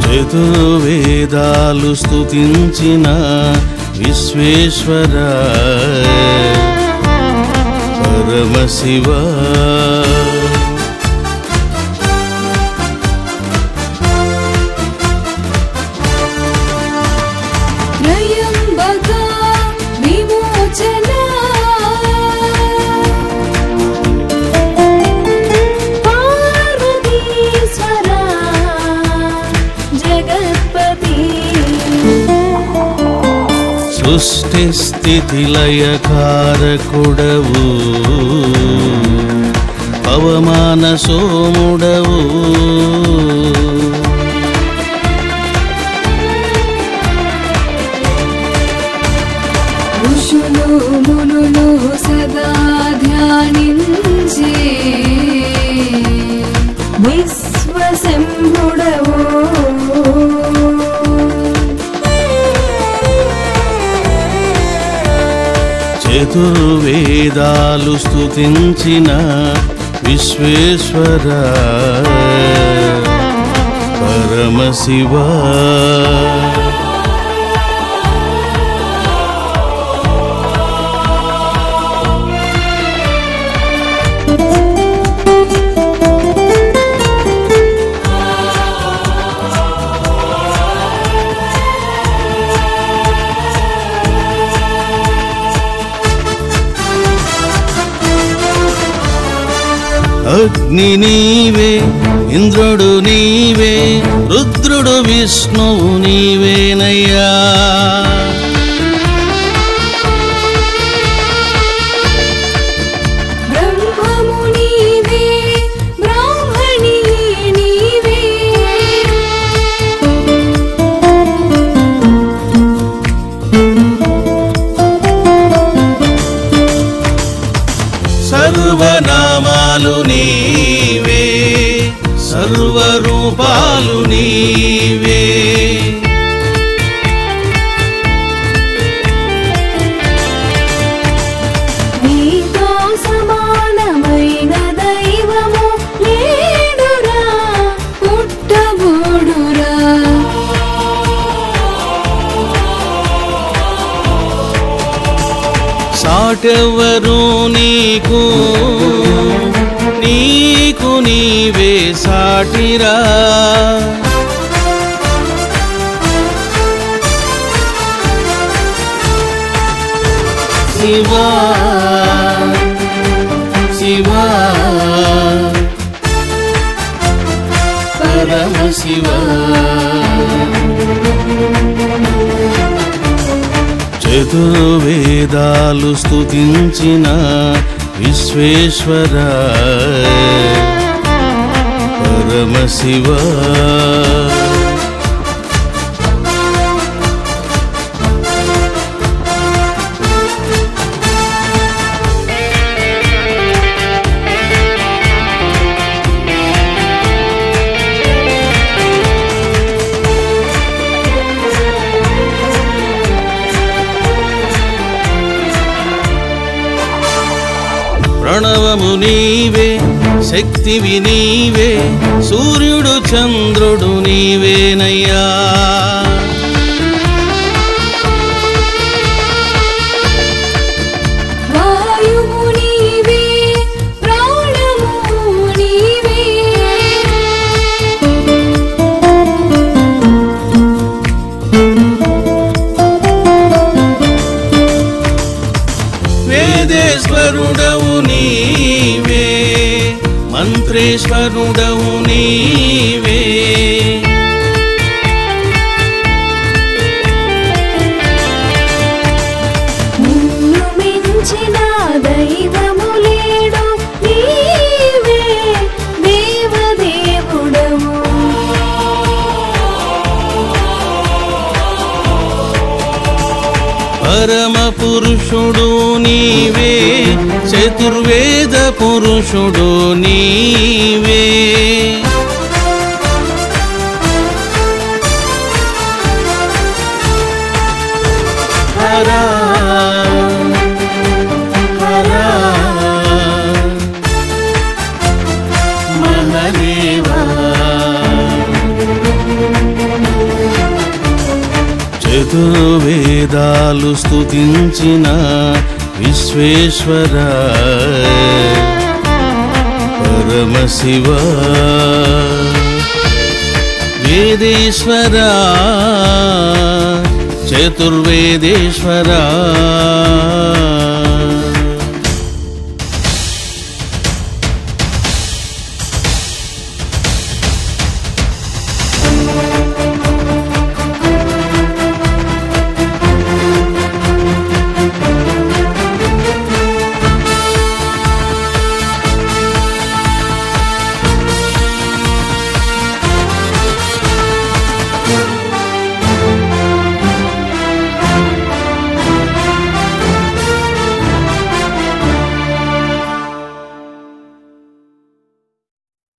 చతుర్వేదాలు స్తుతించిన విశ్వేశ్వర పరమశివ త్రయంబక విమోచన పార్వతీశ్వర జగత్పతి సృష్టి స్థితి లయకారకుడవు పవమాన సోముడవు ఋషులు మునులు సదా ధ్యానించే విశ్వశంభుడవు చతుర్వేదాలు స్తుతించిన విశ్వేశ్వర పరమశివ అగ్ని నీవే ఇంద్రుడు నీవే రుద్రుడు విష్ణువు నీవేనయ్యా బ్రహ్మము నీవే బ్రాహ్మణి నీవే సర్వనామాలు నీవే సర్వరూపాలు నీవే నీతో సమానమైన దైవము లేడురా పుట్టబోడురా సాటెవరు నీకు నీకు నీవే సాటిరా శివా శివా పరమశివా చతుర్వేదాలు స్తుతించిన విశ్వేశ్వర పరమశివ ప్రణవము నీవే శక్తివి నీవే సూర్యుడు చంద్రుడు నీవేనయ్యా వాయువు నీవే ప్రాణము నీవే వేదేశ్వరుడవు నీవే మంత్రేశ్వరుడవు నీవే నిన్ను మించిన దైవము లేడు నీవే దేవదేవుడవు పరమ పురుషుడు నీవే చతుర్వేద పురుషుడు నీవే హరా హరా మహదేవా వేదాలు స్తుతించిన విశ్వేశ్వర పరమశివ వేదేశ్వర చతుర్వేదేశ్వర